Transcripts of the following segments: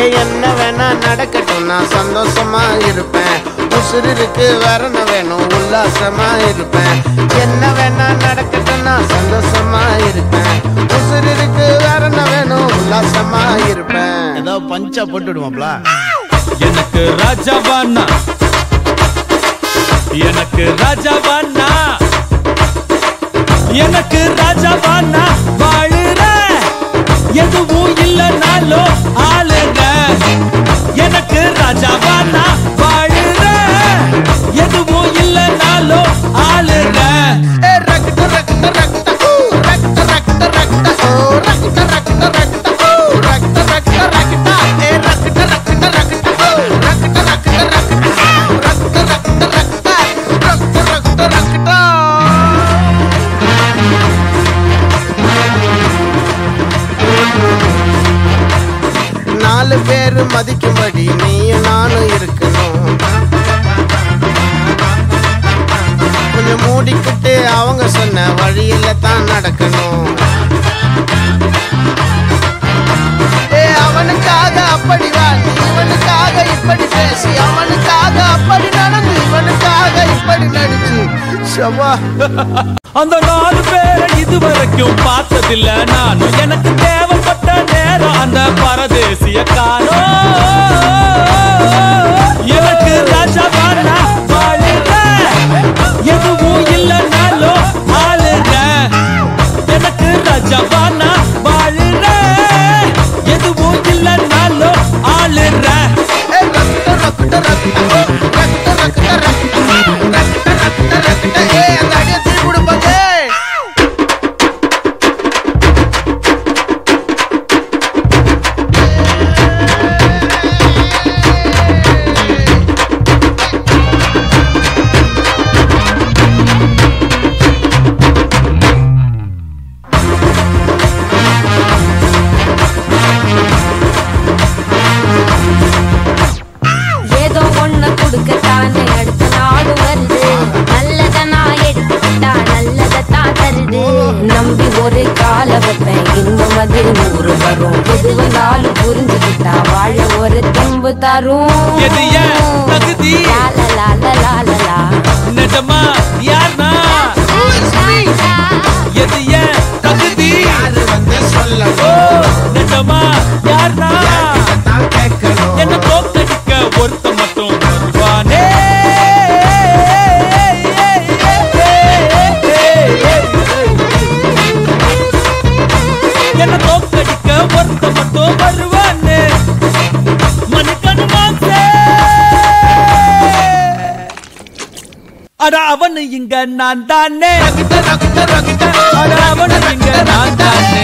ஏ என்ன வேணா நடக்கட்டும் நான் சந்தோஷமா இருப்பேன் உசுறு இருக்கு வேற என்ன வேணும் உல்லாசமா இருப்பேன் என்ன வேணா நடக்கட்டும் நான் சந்தோஷமா இருப்பேன் உசுறு இருக்கு வேற என்ன வேணும் உல்லாசமா இருப்பேன் ஏதோ பஞ்சா போட்டு விடுவாப்ல எனக்கு ராஜாவானா எனக்கு ராஜாவானா எனக்கு ராஜாவானா வாழுற எதுவும் இல்லைனாலும் ஆளுங்க எனக்கு ராஜாவானா வாழுற எதுவும் இல்லைனாலும் ஆளுங்க நாலு பேரு மதிக்கும்படி நீயும் நானும் இருக்கணும் கொஞ்சம் மூடிக்கிட்டு அவங்க சொன்ன வழியில தான் நடக்கணும் ஏ அவனுக்காக அப்படி வா நீ இவனுக்காக இப்படி பேசி அவனுக்காக அப்படி நடந்து இவனுக்காக இப்படி நடிச்சு சவா அந்த நாலு பேரை இதுவரைக்கும் பார்த்ததில்ல நானும் எனக்கு தேவைப்பட்ட நேரம் அந்த பரதேசிய காணோம் எனக்கு ராஜாவானா வாழுங்க எதுவும் இல்லைனாலும் ஆளுங்க எனக்கு ராஜாவானா வாழுற எதுவும் இல்லைனாலும் ஆளுற ஏய் அந்த அடியை திருப்பி கொடுப்பாங்க ஏதோ ஒண்ணு கொடுக்கத்தானே அடுத்த நாடு வருது நல்லத நான் எடுத்துக்கிட்டா நல்லதத்தான் தருது நம்பி ஒரு கால வைப்பேன் இன்னும் அது நூறு வரும் எது வந்தாலும் புரிஞ்சுக்கிட்டா வாழ ஒரு தெம்பு தரும் எது ஏன் தகுதி? லாலலா, லாலலா. நிஜமா யார்னா எது ஏன் தகுதி யாரு வந்து ஓ சொல்லணும் நிஜமா யார்னா தான் கேட்கணும் என்ன தோக்கடிக்க ஒருத்த மட்டும் வருவானே என்ன தோக்கடிக்க ஒருத்த மட்டும் வருவானே மனுக்கனு மாசே அட அவனு இங்க நான் தானே அட அவனு இங்க நான் தானே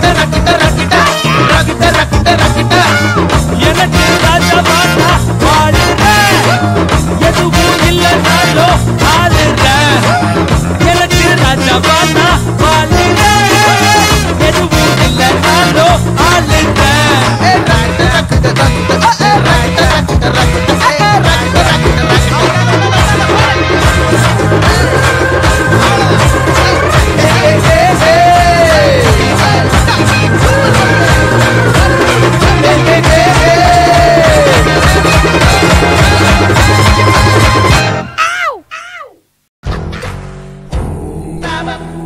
எனக்கு ராஜாவானா வாழுற எதுவும் இல்லைனாலும் ஆளுற எனக்கு ராஜாவானா வாழுற எதுவும் இல்லைனாலும் ஆளுற Baba,